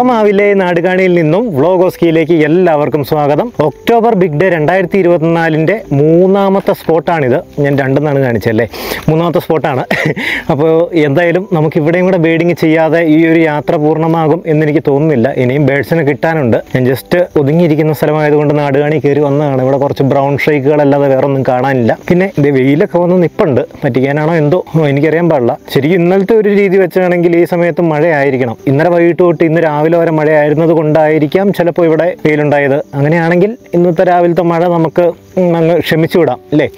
കുളമാവിലെ നാടുകാണിയിൽ നിന്നും വ്ളോഗോസ്കിയിലേക്ക് എല്ലാവർക്കും സ്വാഗതം ഒക്ടോബർ ബിഗ് ഡേ രണ്ടായിരത്തി ഇരുപത്തിനാലിൻ്റെ മൂന്നാമത്തെ സ്പോട്ടാണിത് ഞാൻ രണ്ടെന്നാണ് കാണിച്ചല്ലേ മൂന്നാമത്തെ സ്പോട്ടാണ് അപ്പോൾ എന്തായാലും നമുക്ക് ഇവിടെയും കൂടെ ബേഡിങ് ചെയ്യാതെ ഈ ഒരു യാത്ര പൂർണ്ണമാകും എന്നെനിക്ക് തോന്നുന്നില്ല ഇനിയും ബേഡ്സിനെ കിട്ടാനുണ്ട് ഞാൻ ജസ്റ്റ് ഒതുങ്ങിയിരിക്കുന്ന സ്ഥലമായതുകൊണ്ട് നാടുകാണി കയറി വന്നതാണ് ഇവിടെ കുറച്ച് ബ്രൗൺ ഷെയ്ക്കുകളല്ലാതെ വേറെ ഒന്നും കാണാനില്ല പിന്നെ ഇത് വെയിലൊക്കെ വന്ന് നിപ്പുണ്ട് പറ്റിക്കാനാണോ എന്തോ ഓ, എനിക്കറിയാൻ പാടില്ല ശരിക്കും ഇന്നലത്തെ ഒരു രീതി വെച്ചാണെങ്കിൽ ഈ സമയത്ത് മഴയായിരിക്കണം ഇന്നലെ വൈകിട്ട് തൊട്ട് ഇന്ന് രാവിലെ വരെ മഴയായിരുന്നത് കൊണ്ടായിരിക്കാം ചിലപ്പോൾ ഇവിടെ വെയിലുണ്ടായത് അങ്ങനെയാണെങ്കിൽ ഇന്നത്തെ രാവിലത്തെ മഴ നമുക്ക് ഉം, അങ്ങ് ക്ഷമിച്ചു വിടാം അല്ലേ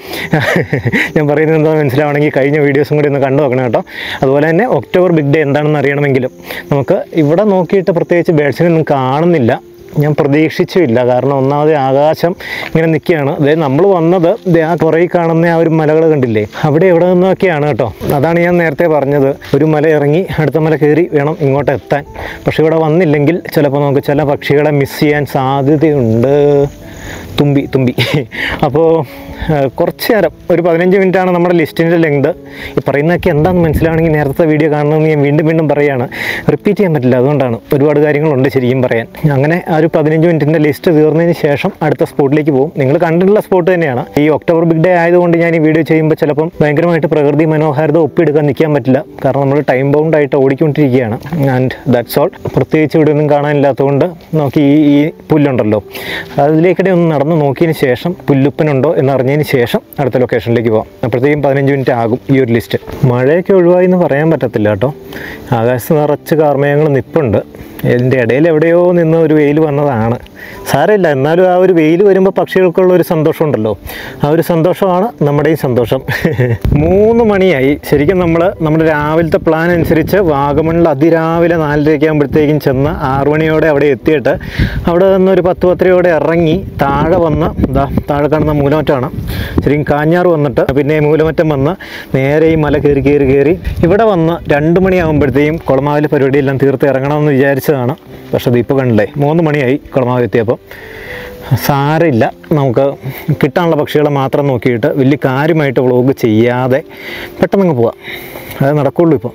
ഞാൻ പറയുന്നത് എന്താ മനസ്സിലാവണമെങ്കിൽ കഴിഞ്ഞ വീഡിയോസും കൂടി ഒന്ന് കണ്ടു നോക്കണം കേട്ടോ അതുപോലെ തന്നെ ഒക്ടോബർ ബിഗ് ഡേ എന്താണെന്ന് അറിയണമെങ്കിലും നമുക്ക് ഇവിടെ നോക്കിയിട്ട് പ്രത്യേകിച്ച് ബേഡ്സിനൊന്നും കാണുന്നില്ല ഞാൻ പ്രതീക്ഷിച്ചുമില്ല കാരണം ഒന്നാമത് ആകാശം ഇങ്ങനെ നിൽക്കുകയാണ് അതായത് നമ്മൾ വന്നത് ദേ ആ പുറകിൽ കാണുന്ന ആ ഒരു മലകൾ കണ്ടില്ലേ അവിടെ എവിടെ നിന്നൊക്കെയാണ് കേട്ടോ അതാണ് ഞാൻ നേരത്തെ പറഞ്ഞത് ഒരു മല ഇറങ്ങി അടുത്ത മല കയറി വേണം ഇങ്ങോട്ട് എത്താൻ പക്ഷെ ഇവിടെ വന്നില്ലെങ്കിൽ ചിലപ്പോൾ നമുക്ക് ചില പക്ഷികളെ മിസ് ചെയ്യാൻ സാധ്യതയുണ്ട് തുമ്പി തുമ്പി അപ്പോൾ കുറച്ച് നേരം ഒരു പതിനഞ്ച് മിനിറ്റാണ് നമ്മുടെ ലിസ്റ്റിൻ്റെ ലെങ്ത് ഈ പറയുന്നതൊക്കെ എന്താണെന്ന് മനസ്സിലാവണമെങ്കിൽ നേരത്തെ വീഡിയോ കാണണമെന്ന് ഞാൻ വീണ്ടും വീണ്ടും പറയുകയാണ് റിപ്പീറ്റ് ചെയ്യാൻ പറ്റില്ല അതുകൊണ്ടാണ് ഒരുപാട് കാര്യങ്ങളുണ്ട് ശരിക്കും പറയാൻ അങ്ങനെ ആ ഒരു പതിനഞ്ച് മിനിറ്റിൻ്റെ ലിസ്റ്റ് തീർന്നതിന് ശേഷം അടുത്ത സ്പോട്ടിലേക്ക് പോകും നിങ്ങൾ കണ്ടിട്ടുള്ള സ്പോട്ട് തന്നെയാണ് ഈ ഒക്ടോബർ ബിഗ് ഡേ ആയതുകൊണ്ട് ഞാൻ ഈ വീഡിയോ ചെയ്യുമ്പോൾ ചിലപ്പം ഭയങ്കരമായിട്ട് പ്രകൃതി മനോഹാരിത ഒപ്പിയെടുക്കാൻ നിൽക്കാൻ പറ്റില്ല കാരണം നമ്മൾ ടൈം ബൗണ്ട് ആയിട്ട് ഓടിക്കൊണ്ടിരിക്കുകയാണ് ആൻഡ് ദാറ്റ്സ് ഓൾ പ്രത്യേകിച്ച് ഇവിടെ ഒന്നും കാണാനില്ലാത്തതുകൊണ്ട് നോക്കി ഈ ഈ പുല്ലുണ്ടല്ലോ അതിലേക്കിടെ ഒന്ന് നടന്ന് നോക്കിയതിന് ശേഷം പുല്ലുപ്പനുണ്ടോ എന്ന് അറിഞ്ഞതിന് ശേഷം അടുത്ത ലൊക്കേഷനിലേക്ക് പോകാം അപ്പോഴത്തേക്കും പതിനഞ്ച് മിനിറ്റ് ആകും ഈ ഒരു ലിസ്റ്റ് മഴയൊക്കെ ഒഴിവായി എന്ന് പറയാൻ പറ്റത്തില്ല കേട്ടോ ആകാശത്ത് നിറച്ച് കാർമേഘങ്ങൾ നിപ്പുണ്ട് ഇതിൻ്റെ ഇടയിൽ എവിടെയോ നിന്ന് ഒരു വെയിൽ വന്നതാണ് സാരമില്ല എന്നാലും ആ ഒരു വെയിൽ വരുമ്പോൾ പക്ഷികൾക്കുള്ള ഒരു സന്തോഷമുണ്ടല്ലോ ആ ഒരു സന്തോഷമാണ് നമ്മുടെയും സന്തോഷം മൂന്ന് മണിയായി ശരിക്കും നമ്മൾ നമ്മുടെ രാവിലത്തെ പ്ലാൻ അനുസരിച്ച് വാഗമണിൽ അതിരാവിലെ നാലരയ്ക്ക് ആകുമ്പോഴത്തേക്കും ചെന്ന് ആറു മണിയോടെ അവിടെ എത്തിയിട്ട് അവിടെ നിന്ന് ഒരു പത്ത് പത്തരയോടെ ഇറങ്ങി താഴെ വന്ന് ഇതാ താഴെ കാണുന്ന മൂലമറ്റമാണ് ശരിക്കും കാഞ്ഞാറ് വന്നിട്ട് പിന്നെ മൂലമറ്റം വന്ന് നേരെ ഈ മല കയറി കയറി കയറി ഇവിടെ വന്ന് രണ്ട് മണിയാകുമ്പോഴത്തേക്കും കുളമാവിലെ പരിപാടിയെല്ലാം തീർത്ത് ഇറങ്ങണമെന്ന് വിചാരിച്ചതാണ് പക്ഷേ ഇത് ഇപ്പോൾ കണ്ടില്ലേ മൂന്ന് മണിയായി കുളമാവ് എത്തിയപ്പോൾ സാരമില്ല നമുക്ക് കിട്ടാനുള്ള പക്ഷികളെ മാത്രം നോക്കിയിട്ട് വലിയ കാര്യമായിട്ട് വ്ളോഗ് ചെയ്യാതെ പെട്ടെന്ന് പോവാം അത് നടക്കുള്ളൂ ഇപ്പോൾ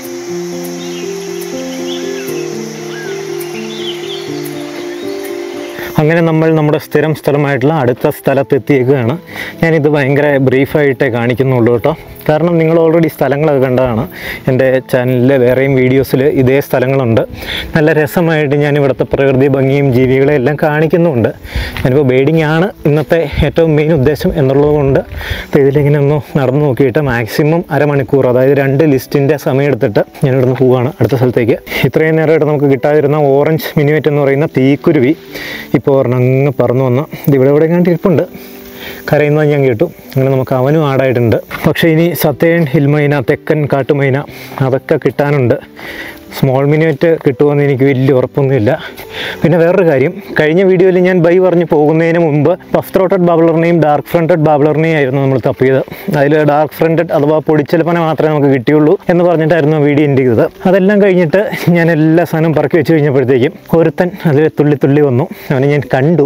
അങ്ങനെ നമ്മൾ നമ്മുടെ സ്ഥിരം സ്ഥലമായിട്ടുള്ള അടുത്ത സ്ഥലത്തെത്തിയേക്കുകയാണ് ഞാനിത് ഭയങ്കര ബ്രീഫായിട്ടേ കാണിക്കുന്നുള്ളൂ കേട്ടോ കാരണം നിങ്ങൾ ഓൾറെഡി സ്ഥലങ്ങളൊക്കെ കണ്ടതാണ് എൻ്റെ ചാനലിലെ വേറെയും വീഡിയോസിൽ ഇതേ സ്ഥലങ്ങളുണ്ട് നല്ല രസമായിട്ട് ഞാൻ ഇവിടുത്തെ പ്രകൃതി ഭംഗിയും ജീവികളെ എല്ലാം കാണിക്കുന്നുമുണ്ട് ഞാനിപ്പോൾ ബേഡിംഗ് ആണ് ഇന്നത്തെ ഏറ്റവും മെയിൻ ഉദ്ദേശം എന്നുള്ളത് കൊണ്ട് അപ്പോൾ ഇതിലിങ്ങനെ ഒന്ന് നടന്നു നോക്കിയിട്ട് മാക്സിമം അരമണിക്കൂർ അതായത് രണ്ട് ലിസ്റ്റിൻ്റെ സമയം എടുത്തിട്ട് ഞാൻ ഇവിടുന്ന് പോവുകയാണ് അടുത്ത സ്ഥലത്തേക്ക് ഇത്രയും നേരമായിട്ട് നമുക്ക് കിട്ടാതിരുന്ന ഓറഞ്ച് മിനിമേറ്റ് എന്ന് പറയുന്ന തീക്കുരുവി ഇപ്പോൾ ഒരെണ്ണം അങ്ങ് പറന്നു വന്ന് ഇത് ഇവിടെ എവിടെ കണ്ട് ഇരിപ്പുണ്ട് കരയുന്നത് ഞാൻ കേട്ടു അങ്ങനെ നമുക്ക് അവനും ആടായിട്ടുണ്ട് പക്ഷേ ഇനി സത്തേൺ ഹിൽമൈന തെക്കൻ കാട്ടുമൈന അതൊക്കെ കിട്ടാനുണ്ട് സ്മോൾ മിനിറ്റ് കിട്ടുമെന്ന് എനിക്ക് വലിയ ഉറപ്പൊന്നുമില്ല പിന്നെ വേറൊരു കാര്യം കഴിഞ്ഞ വീഡിയോയിൽ ഞാൻ ബൈ പറഞ്ഞ് പോകുന്നതിന് മുമ്പ് പഫ് ത്രോട്ടഡ് ബാബ്ലറിനെയും ഡാർക്ക് ഫ്രണ്ടഡ് ബാബ്ലറിനെയും ആയിരുന്നു നമ്മൾ തപ്പിയത് അതിൽ ഡാർക്ക് ഫ്രണ്ടഡ് അഥവാ പൊടിച്ചെലപ്പന മാത്രമേ നമുക്ക് കിട്ടിയുള്ളൂ എന്ന് പറഞ്ഞിട്ടായിരുന്നു ആ വീഡിയോ എൻ്റെ ചെയ്തത് അതെല്ലാം കഴിഞ്ഞിട്ട് ഞാൻ എല്ലാ സാധനവും പറക്കി വെച്ച് കഴിഞ്ഞപ്പോഴത്തേക്കും ഒരുത്തൻ അതിൽ തുള്ളി തുള്ളി വന്നു അവനെ ഞാൻ കണ്ടു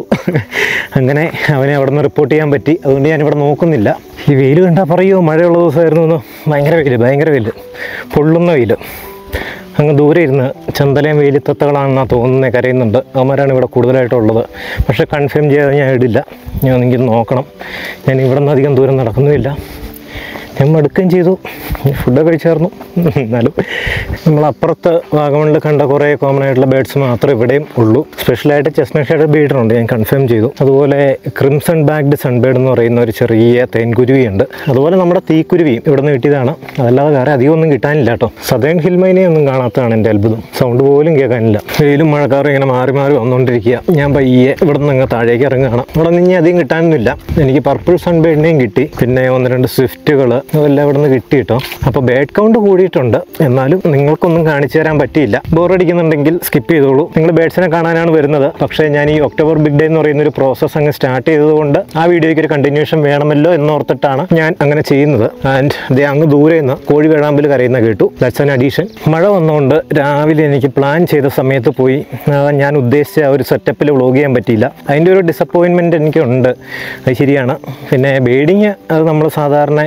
അങ്ങനെ അവനെ അവിടെ നിന്ന് റിപ്പോർട്ട് ചെയ്യാൻ പറ്റി അതുകൊണ്ട് ഞാനിവിടെ നോക്കുന്നില്ല ഈ വെയിൽ കണ്ടാൽ പറയുമോ മഴയുള്ള ദിവസമായിരുന്നു എന്ന് ഭയങ്കര വെയിൽ ഭയങ്കര വെയിൽ പൊള്ളുന്ന വെയിൽ അങ്ങ് ദൂരെ ഇരുന്ന് ചന്തലയും വേലിത്തത്തകളാണെന്നാണ് തോന്നുന്നത് കരയുന്നുണ്ട് അവന്മാരാണ് ഇവിടെ കൂടുതലായിട്ടുള്ളത് പക്ഷേ കൺഫേം ചെയ്യാതെ ഞാൻ ഇടില്ല ഞാൻ എനിക്ക് നോക്കണം ഞാൻ ഇവിടെ നിന്ന് അധികം ദൂരം നടക്കുന്നുമില്ല ഞാൻ മടുക്കുകയും ചെയ്തു ഫുഡൊക്കെ കഴിച്ചായിരുന്നു എന്നാലും നമ്മൾ അപ്പുറത്ത് വാഗമണിൽ കണ്ട കുറേ കോമൺ ആയിട്ടുള്ള ബേഡ്സ് മാത്രമേ ഇവിടെയും ഉള്ളൂ സ്പെഷ്യലായിട്ട് ചെസ്നട്ട് ഷേഡ് ബീഡറുണ്ട് ഞാൻ കൺഫേം ചെയ്തു അതുപോലെ ക്രിംസൺ ബാഗ്ഡ് സൺബേഡ് എന്ന് പറയുന്ന ഒരു ചെറിയ തേൻകുരുവിയുണ്ട് അതുപോലെ നമ്മുടെ തീക്കുരുവിയും ഇവിടെ നിന്ന് കിട്ടിയതാണ് അതല്ലാതെ വേറെ അധികം ഒന്നും കിട്ടാനില്ല കേട്ടോ സദേൺ ഹിൽമൈനെ ഒന്നും കാണാത്തതാണ് എൻ്റെ അത്ഭുതം സൗണ്ട് പോലും കേൾക്കാനില്ല വെയിലും മഴക്കാറും ഇങ്ങനെ മാറി മാറി വന്നുകൊണ്ടിരിക്കുക ഞാൻ പയ്യെ ഇവിടെ നിന്ന് അങ്ങ് താഴേക്ക് ഇറങ്ങുകയാണ് ഇവിടെ നിന്ന് ഇനി അധികം കിട്ടാനൊന്നുമില്ല എനിക്ക് പർപ്പിൾ സൺബേഡിനെയും കിട്ടി പിന്നെ ഒന്ന് രണ്ട് സ്വിഫ്റ്റുകൾ അതെല്ലാം ഇവിടെ നിന്ന് കിട്ടി കേട്ടോ അപ്പോൾ ബേഡ് കൗണ്ട് കൂടിയിട്ടുണ്ട് എന്നാലും നിങ്ങൾക്കൊന്നും കാണിച്ചു തരാൻ പറ്റിയില്ല ബോറടിക്കുന്നുണ്ടെങ്കിൽ സ്കിപ്പ് ചെയ്തോളൂ നിങ്ങൾ ബേഡ്സിനെ കാണാനാണ് വരുന്നത് പക്ഷേ ഞാൻ ഈ ഒക്ടോബർ ബിഗ് ഡേ എന്ന് പറയുന്ന ഒരു പ്രോസസ്സ് അങ്ങ് സ്റ്റാർട്ട് ചെയ്തതുകൊണ്ട് ആ വീഡിയോയ്ക്ക് ഒരു കണ്ടിന്യൂഷൻ വേണമല്ലോ എന്നോർത്തിട്ടാണ് ഞാൻ അങ്ങനെ ചെയ്യുന്നത് ആൻഡ് ദേ അങ്ങ് ദൂരെ നിന്ന് കോഴി വേഴാമ്പിൽ കരയുന്ന കേട്ടു ദാറ്റ്സ് ആൻ അഡീഷൻ മഴ വന്നുകൊണ്ട് രാവിലെ എനിക്ക് പ്ലാൻ ചെയ്ത സമയത്ത് പോയി ആ, ഞാൻ ഉദ്ദേശിച്ച ആ ഒരു സെറ്റപ്പിൽ വ്ളോഗ് ചെയ്യാൻ പറ്റിയില്ല അതിൻ്റെ ഒരു ഡിസപ്പോയിൻമെൻറ്റ് എനിക്കുണ്ട് അത് ശരിയാണ് പിന്നെ ബേഡിങ് അത് നമ്മൾ സാധാരണ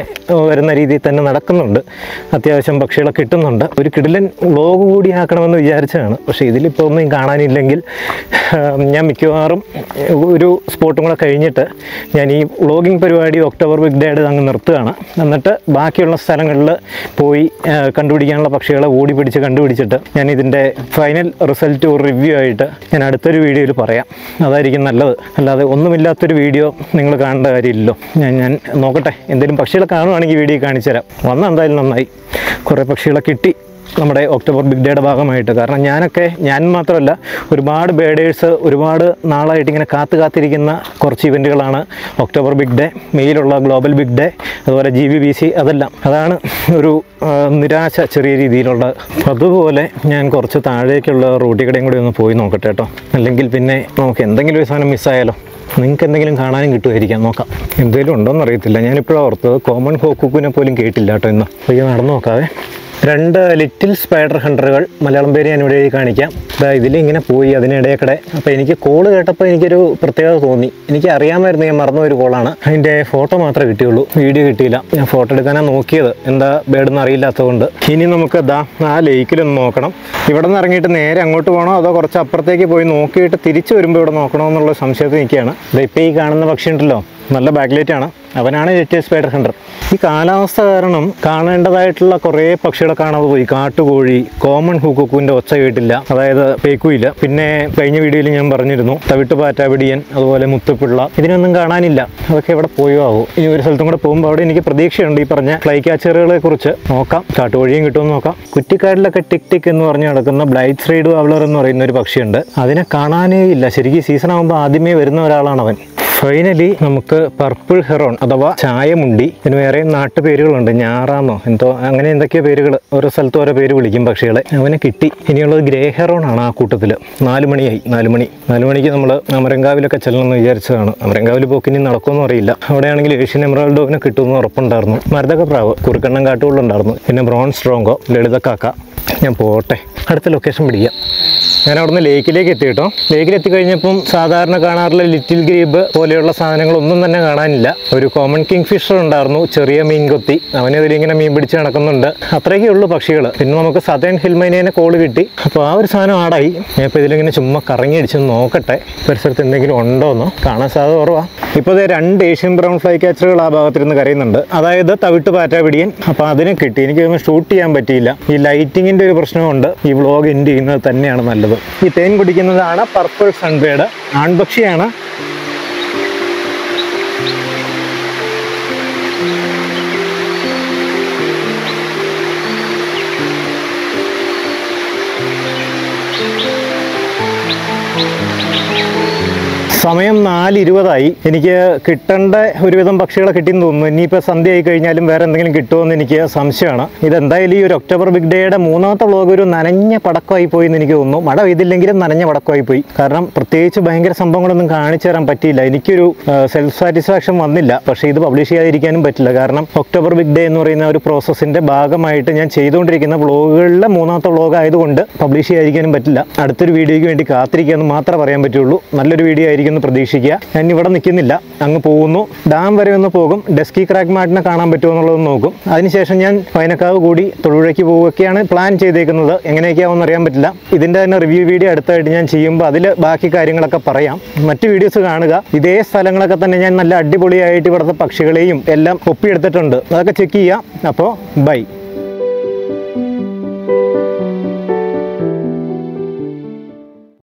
വരുന്ന രീതിയിൽ തന്നെ നടക്കുന്നുണ്ട് അത്യാവശ്യം പക്ഷികളെ കിട്ടുന്നുണ്ട് ഒരു കിടിലൻ വ്ളോഗ് കൂടി ആക്കണമെന്ന് വിചാരിച്ചതാണ് പക്ഷേ ഇതിലിപ്പോൾ ഒന്നും കാണാനില്ലെങ്കിൽ ആ, ഞാൻ മിക്കവാറും ഒരു സ്പോട്ടും കൂടെ കഴിഞ്ഞിട്ട് ഞാൻ ഈ വ്ളോഗിങ് പരിപാടി ഒക്ടോബർ ബിഗ് ഡേയുടെ അങ്ങ് നിർത്തുകയാണ് എന്നിട്ട് ബാക്കിയുള്ള സ്ഥലങ്ങളിൽ പോയി ആ, കണ്ടുപിടിക്കാനുള്ള പക്ഷികളെ ഓടി പിടിച്ച് കണ്ടുപിടിച്ചിട്ട് ഞാൻ ഇതിൻ്റെ ഫൈനൽ റിസൾട്ട് ഒരു റിവ്യൂ ആയിട്ട് ഞാൻ അടുത്തൊരു വീഡിയോയിൽ പറയാം അതായിരിക്കും നല്ലത് അല്ലാതെ ഒന്നുമില്ലാത്തൊരു വീഡിയോ നിങ്ങൾ കാണേണ്ട കാര്യമില്ലല്ലോ ഞാൻ ഞാൻ നോക്കട്ടെ എന്തെങ്കിലും പക്ഷികളെ കാണുവാണെങ്കിൽ വീഡിയോ കാണിച്ചു തരാം വന്ന എന്തായാലും നന്നായി കുറേ പക്ഷികളെ കിട്ടി നമ്മുടെ ഒക്ടോബർ ബിഗ് ഡേയുടെ ഭാഗമായിട്ട് കാരണം ഞാനൊക്കെ ഞാൻ മാത്രമല്ല ഒരുപാട് ബേഡേഴ്സ് ഒരുപാട് നാളായിട്ട് ഇങ്ങനെ കാത്തു കാത്തിരിക്കുന്ന കുറച്ച് ഇവൻറ്റുകളാണ് ഒക്ടോബർ ബിഗ് ഡേ മെയിലുള്ള ഗ്ലോബൽ ബിഗ് ഡേ അതുപോലെ ജി ബി ബി സി അതെല്ലാം അതാണ് ഒരു ആ, നിരാശ ചെറിയ രീതിയിലുള്ള അതുപോലെ ഞാൻ കുറച്ച് താഴേക്കുള്ള റൂട്ടിൽ കടയും കൂടി ഒന്ന് പോയി നോക്കട്ടെ കേട്ടോ അല്ലെങ്കിൽ പിന്നെ നമുക്ക് എന്തെങ്കിലും ഒരു സാധനം മിസ്സായാലോ നിങ്ങൾക്ക് എന്തെങ്കിലും കാണാനും കിട്ടുമായിരിക്കാം നോക്കാം എന്തെങ്കിലും ഉണ്ടോയെന്ന് അറിയത്തില്ല ഞാനിപ്പോഴാണ് ഓർത്തത് കോമൺ ഹോക്കുക്കിനെ പോലും കേട്ടില്ല കേട്ടോ ഇന്ന് അപ്പോൾ ഇത് നടന്നു നോക്കാവേ രണ്ട് ലിറ്റിൽ സ്പൈഡർ ഹണ്ടറുകൾ മലയാളം പേര് ഞാൻ ഇവിടെ എഴുതി കാണിക്കാം ഇതാ ഇതിലിങ്ങനെ പോയി അതിനിടയക്കടെ അപ്പോൾ എനിക്ക് കോള് കേട്ടപ്പോൾ എനിക്കൊരു പ്രത്യേകത തോന്നി എനിക്ക് അറിയാമായിരുന്നു ഞാൻ മറന്ന ഒരു കോളാണ് അതിൻ്റെ ഫോട്ടോ മാത്രമേ കിട്ടിയുള്ളൂ വീഡിയോ കിട്ടിയില്ല ഞാൻ ഫോട്ടോ എടുക്കാനാണ് നോക്കിയത് എന്താ ബേഡെന്ന് അറിയില്ലാത്തതുകൊണ്ട് ഇനി നമുക്ക് ദാ ആ ലേക്കിലൊന്ന് നോക്കണം ഇവിടെ നിന്ന് ഇറങ്ങിയിട്ട് നേരെ അങ്ങോട്ട് പോകണോ അതോ കുറച്ച് അപ്പുറത്തേക്ക് പോയി നോക്കിയിട്ട് തിരിച്ചു വരുമ്പോൾ ഇവിടെ നോക്കണോ എന്നുള്ള സംശയത്തിൽ നിൽക്കുകയാണ് ഇത് ഇപ്പോൾ ഈ കാണുന്ന പക്ഷി ഉണ്ടല്ലോ നല്ല ബാക്ക്ലൈറ്റ് ആണ് അവനാണ് ലിറ്റിൽ സ്പൈഡർ ഹണ്ടർ ഈ കാലാവസ്ഥ കാരണം കാണേണ്ടതായിട്ടുള്ള കുറേ പക്ഷികളെ കാണാതെ പോയി കാട്ടുകോഴി കോമൺ ഹൂക്കുക്കുവിൻ്റെ ഒച്ച കേട്ടില്ല അതായത് പേക്കുയില്ല പിന്നെ കഴിഞ്ഞ വീഡിയോയിൽ ഞാൻ പറഞ്ഞിരുന്നു തവിട്ട് പാറ്റാപിടിയൻ അതുപോലെ മുത്തുപിള്ള ഇതിനൊന്നും കാണാനില്ല അതൊക്കെ എവിടെ പോയോ ആവോ ഇനി ഒരു സ്ഥലത്തും കൂടെ പോകുമ്പോൾ അവിടെ എനിക്ക് പ്രതീക്ഷയുണ്ട് ഈ പറഞ്ഞ ഫ്ലൈ ക്യാച്ചറുകളെ കുറിച്ച് നോക്കാം കാട്ടുകോഴിയും കിട്ടുമെന്ന് നോക്കാം കുറ്റിക്കാട്ടിലൊക്കെ ടിക് ടിക് എന്ന് പറഞ്ഞ് നടക്കുന്ന ബ്ലൈറ്റ് റൈഡ് അവളർ എന്ന് പറയുന്ന ഒരു പക്ഷിയുണ്ട് അതിനെ കാണാനേ ഇല്ല ശരിക്കും സീസൺ ആകുമ്പോൾ ആദ്യമേ വരുന്ന ഒരാളാണ് അവൻ ഫൈനലി നമുക്ക് പർപ്പിൾ ഹെറോൺ അഥവാ ചായമുണ്ടി ഇതിന് വേറെ നാട്ടുപേരുകളുണ്ട് ഞാറാന്നോ എന്തോ അങ്ങനെ എന്തൊക്കെയോ പേരുകൾ ഓരോ സ്ഥലത്ത് ഓരോ പേര് വിളിക്കും പക്ഷികളെ അവനെ കിട്ടി ഇനിയുള്ളത് ഗ്രേ ഹെറോൺ ആണ് ആ കൂട്ടത്തിൽ നാല് മണിയായി നാല് മണി നാല് മണിക്ക് നമ്മൾ അമരങ്കാവിലൊക്കെ ചെല്ലണമെന്ന് വിചാരിച്ചതാണ് അമരങ്കാവിൽ പോക്കിനി നടക്കുമെന്ന് അറിയില്ല അവിടെയാണെങ്കിൽ ഏഷ്യൻ എമറാൾഡോവിനെ കിട്ടുമെന്ന് ഉറപ്പുണ്ടായിരുന്നു മരുതക പ്രാവ് കുറുക്കണ്ണൻ കാട്ടുകളുണ്ടായിരുന്നു പിന്നെ ബ്രോൺ സ്ട്രോങ്കോ ലളിതക്കാക്ക ഞാൻ പോട്ടെ അടുത്ത ലൊക്കേഷൻ പിടിക്കാം ഞാൻ അവിടുന്ന് ലേക്കിലേക്ക് എത്തി കേട്ടോ ലേക്കിൽ എത്തിക്കഴിഞ്ഞപ്പം സാധാരണ കാണാറുള്ള ലിറ്റിൽ ഗ്രീബ് പോലെയുള്ള സാധനങ്ങളൊന്നും തന്നെ കാണാനില്ല ഒരു കോമൺ കിങ് ഫിഷർ ഉണ്ടായിരുന്നു ചെറിയ മീൻ കൊത്തി അവനതിൽ ഇങ്ങനെ മീൻ പിടിച്ച് നടക്കുന്നുണ്ട് അത്രയൊക്കെ ഉള്ളൂ പക്ഷികൾ പിന്നെ നമുക്ക് സതേൺ ഹിൽമൈനേനെ കോള് കിട്ടി അപ്പോൾ ആ ഒരു സാധനം ആടായി ഞാൻ ഇപ്പോൾ ഇതിലിങ്ങനെ ചുമ്മാ കറങ്ങി അടിച്ച് നോക്കട്ടെ പരിസരത്ത് എന്തെങ്കിലും ഉണ്ടോ എന്ന് കാണാൻ സാധ്യത കുറവാണ് ഇപ്പോൾ ദേ രണ്ട് ഏഷ്യൻ ബ്രൗൺ ഫ്ലൈ ക്യാച്ചറുകൾ ആ ഭാഗത്തിരുന്ന് കരയുന്നുണ്ട് അതായത് തവിട്ട് പാറ്റാപിടിയൻ അപ്പോൾ അതിനെ കിട്ടി എനിക്ക് ഷൂട്ട് ചെയ്യാൻ പറ്റിയില്ല ഈ ലൈറ്റിങ്ങിൻ്റെ ഒരു പ്രശ്നമുണ്ട് ഈ വ്ളോഗ് എൻഡ് ചെയ്യുന്നത് തന്നെയാണ് നല്ലത് ഈ തേൻ കുടിക്കുന്നതാണ് പർപ്പിൾ സൺബേഡ് ആൺപക്ഷിയാണ് സമയം നാല് ഇരുപതായി എനിക്ക് കിട്ടേണ്ട ഒരുവിധം പക്ഷികളെ കിട്ടിയെന്ന് തോന്നുന്നു ഇനിയിപ്പോൾ സന്ധ്യ ആയി കഴിഞ്ഞാലും വേറെ എന്തെങ്കിലും കിട്ടുമെന്ന് എനിക്ക് സംശയമാണ് ഇതെന്തായാലും ഈ ഒരു ഒക്ടോബർ ബിഗ് ഡേയുടെ മൂന്നാമത്തെ വ്ളോഗ് ഒരു നനഞ്ഞ പടക്കമായി പോയി എന്ന് എനിക്ക് തോന്നുന്നു മഴ പെയ്തില്ലെങ്കിലും നനഞ്ഞ പടക്കമായി പോയി കാരണം പ്രത്യേകിച്ച് ഭയങ്കര സംഭവങ്ങളൊന്നും കാണിച്ചു തരാൻ പറ്റിയില്ല എനിക്കൊരു സെൽഫ് സാറ്റിസ്ഫാക്ഷൻ വന്നില്ല പക്ഷേ ഇത് പബ്ലിഷ് ചെയ്യാതിരിക്കാനും പറ്റില്ല കാരണം ഒക്ടോബർ ബിഗ് ഡേ എന്ന് പറയുന്ന ഒരു പ്രോസസ്സിൻ്റെ ഭാഗമായിട്ട് ഞാൻ ചെയ്തുകൊണ്ടിരിക്കുന്ന വ്ളോഗുകളിലെ മൂന്നാമത്തെ വ്ളോഗ് ആയതുകൊണ്ട് പബ്ലിഷ് ചെയ്യാതിരിക്കാനും പറ്റില്ല അടുത്തൊരു വീഡിയോയ്ക്ക് വേണ്ടി കാത്തിരിക്കുക എന്ന് മാത്രമേ പറയാൻ പറ്റുള്ളൂ നല്ലൊരു വീഡിയോ ആയിരിക്കും എന്ന് പ്രതീക്ഷിക്കുക ഞാൻ ഇവിടെ നിൽക്കുന്നില്ല അങ്ങ് പോകുന്നു ഡാം വരെ ഒന്ന് പോകും ഡെസ്കി ക്രാക്ക് മാറ്റിനെ കാണാൻ പറ്റുമോ എന്നുള്ളത് നോക്കും അതിനുശേഷം ഞാൻ വയനക്കാവ് കൂടി തൊഴിലേക്ക് പോവുകയൊക്കെയാണ് പ്ലാൻ ചെയ്തേക്കുന്നത് എങ്ങനെയൊക്കെയാവുമെന്ന് അറിയാൻ പറ്റില്ല ഇതിൻ്റെ തന്നെ റിവ്യൂ വീഡിയോ അടുത്തായിട്ട് ഞാൻ ചെയ്യുമ്പോൾ അതിൽ ബാക്കി കാര്യങ്ങളൊക്കെ പറയാം മറ്റ് വീഡിയോസ് കാണുക ഇതേ സ്ഥലങ്ങളൊക്കെ തന്നെ ഞാൻ നല്ല അടിപൊളിയായിട്ട് ഇവിടുത്തെ പക്ഷികളെയും എല്ലാം ഒപ്പിയെടുത്തിട്ടുണ്ട് അതൊക്കെ ചെക്ക് ചെയ്യാം അപ്പോൾ ബൈ